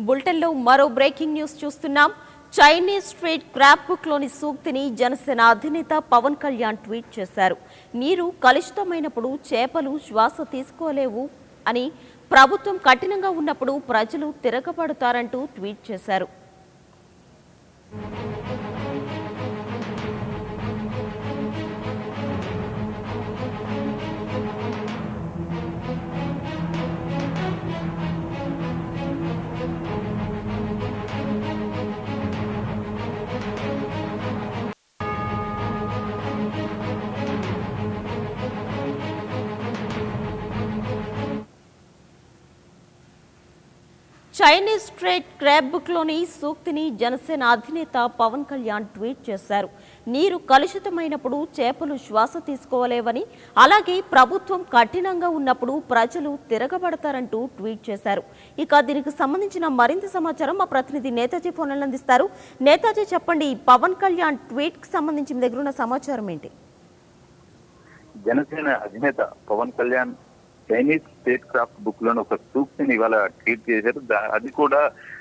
బులెటిన్లో మరో breaking news చూస్తున్నాం చైనీస్ స్ట్రీట్ క్రాప్ బుక్లోని సూక్తిని జనసేన అధినేత పవన్ కళ్యాణ్ ట్వీట్ చేశారు నీరు కలుషితమైనప్పుడు చేపలు శ్వాస తీసుకోలేవు అని ప్రభుత్వం కఠినంగా ఉన్నప్పుడు ప్రజలు తిరగబడతారంటూ ట్వీట్ చేశారు చైనీస్ స్ట్రేట్ క్రాబ్ బుక్లోని సూక్తిని జనసేన అధినేత పవన్ కళ్యాణ్ ట్వీట్ చేశారు నీరు కలుషితమైనప్పుడు చేపలు శ్వాస తీసుకోలేవని అలాగే ప్రభుత్వం కఠినంగా ఉన్నప్పుడు ప్రజలు తిరగబడతారంటూ ట్వీట్ చేశారు ఇక దీనికి సంబంధించిన మరింత సమాచారం మా ప్రతినిధి నేతాజీ ఫోన్లను అందిస్తారు నేతాజీ చెప్పండి పవన్ కళ్యాణ్ ట్వీట్ కి సంబంధించి మీ దగ్గర ఉన్న సమాచారం ఏంటి జనసేన అధినేత Pawan Kalyan Chinese statecraft book లోని ఒక సూక్తిని ఇవాళ ట్వీట్ చేశారు దా- అది కూడా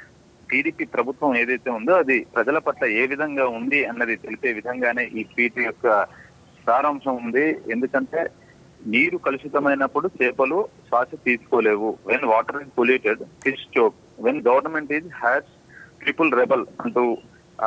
టీడీపీ ప్రభుత్వం ఏదైతే ఉందో అది ప్రజల పట్ల ఏ విధంగా ఉంది అన్నది తెలిపే విధంగానే ఈ ట్వీట్ యొక్క సారాంశం ఉంది ఎందుకంటే నీరు కలుషితమైనప్పుడు చేపలు శ్వాస తీసుకోలేవు when water is polluted fish choke when government is has people rebel అంటూ ఆ,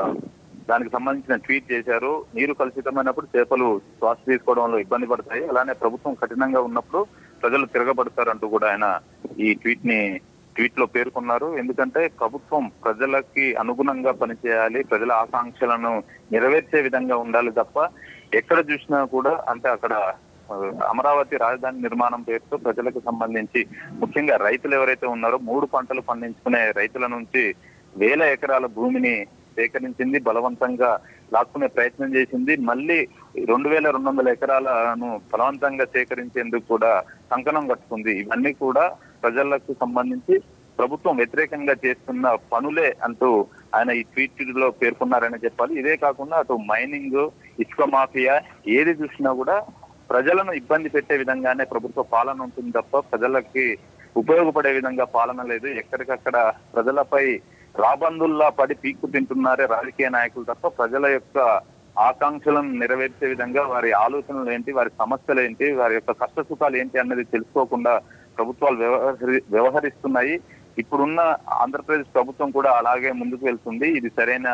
దానికి సంబంధించిన ట్వీట్ చేశారు నీరు కలుషితమైనప్పుడు చేపలు శ్వాస తీసుకోవడంలో ఇబ్బంది పడతాయి అలానే ప్రభుత్వం కఠినంగా ఉన్నప్పుడు ప్రజలు తిరగబడతారు అంటూ కూడా ఆయన ఈ ట్వీట్ ని ట్వీట్ లో పేర్కొన్నారు ఎందుకంటే ప్రభుత్వం ప్రజలకి అనుగుణంగా పనిచేయాలి ప్రజల ఆకాంక్షలను నెరవేర్చే విధంగా ఉండాలి తప్ప ఎక్కడ చూసినా కూడా అంటే అక్కడ ఆ, అమరావతి రాజధాని నిర్మాణం పేరుతో ప్రజలకు సంబంధించి ముఖ్యంగా రైతులు ఎవరైతే ఉన్నారో మూడు పంటలు పండించుకునే రైతుల నుంచి వేల ఎకరాల భూమిని సేకరించింది బలవంతంగా లాక్కునే ప్రయత్నం చేసింది మళ్ళీ రెండు వేల రెండు వందల ఎకరాలను బలవంతంగా సేకరించేందుకు కూడా కంకణం కట్టుకుంది ఇవన్నీ కూడా ప్రజలకు సంబంధించి ప్రభుత్వం వ్యతిరేకంగా చేస్తున్న పనులే అంటూ ఆయన ఈ ట్వీట్ లో పేర్కొన్నారని చెప్పాలి ఇదే కాకుండా అటు మైనింగ్ ఇసుక మాఫియా ఏది చూసినా కూడా ప్రజలను ఇబ్బంది పెట్టే విధంగానే ప్రభుత్వ పాలన ఉంటుంది తప్ప ప్రజలకి ఉపయోగపడే విధంగా పాలన లేదు ఎక్కడికక్కడ ప్రజలపై రాబందుల్లా పడి పీక్కు తింటున్నారే రాజకీయ నాయకులు తప్ప ప్రజల యొక్క ఆకాంక్షలను నెరవేర్చే విధంగా వారి ఆలోచనలు ఏంటి వారి సమస్యలు ఏంటి వారి యొక్క కష్ట సుఖాలు ఏంటి అన్నది తెలుసుకోకుండా ప్రభుత్వాలు వ్యవహరి వ్యవహరిస్తున్నాయి ఇప్పుడున్న ఆంధ్రప్రదేశ్ ప్రభుత్వం కూడా అలాగే ముందుకు వెళ్తుంది ఇది సరైన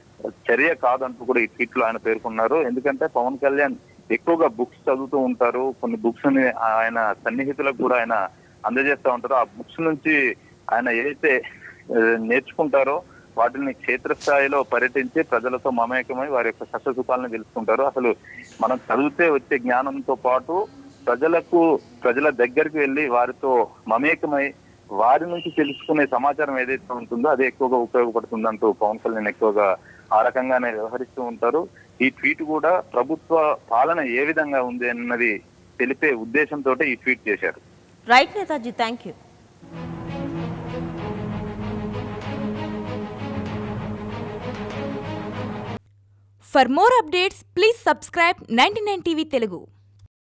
చర్య కాదంటూ కూడా ఈ ట్వీట్ లో ఆయన పేర్కొన్నారు ఎందుకంటే పవన్ కళ్యాణ్ ఎక్కువగా బుక్స్ చదువుతూ ఉంటారు కొన్ని బుక్స్ ని ఆయన సన్నిహితులకు కూడా ఆయన అందజేస్తూ ఉంటారు ఆ బుక్స్ నుంచి ఆయన ఏదైతే ఆ, నేర్చుకుంటారో వాటిని క్షేత్రస్థాయిలో పర్యటించి ప్రజలతో మమేకమై వారి యొక్క కష్ట సుఖాలను తెలుసుకుంటారు అసలు మనం చదివితే వచ్చే జ్ఞానంతో పాటు ప్రజలకు ప్రజల దగ్గరికి వెళ్ళి వారితో మమేకమై వారి నుంచి తెలుసుకునే సమాచారం ఏదైతే ఉంటుందో అదే ఎక్కువగా ఉపయోగపడుతుందంటూ పవన్ కళ్యాణ్ ఎక్కువగా ఆ రకంగానే వ్యవహరిస్తూ ఉంటారు ఈ ట్వీట్ కూడా ప్రభుత్వ పాలన ఏ విధంగా ఉంది అన్నది తెలిపే ఉద్దేశంతో ఈ ట్వీట్ చేశారు right Netaji thank you For more updates, please subscribe 99 TV Telugu.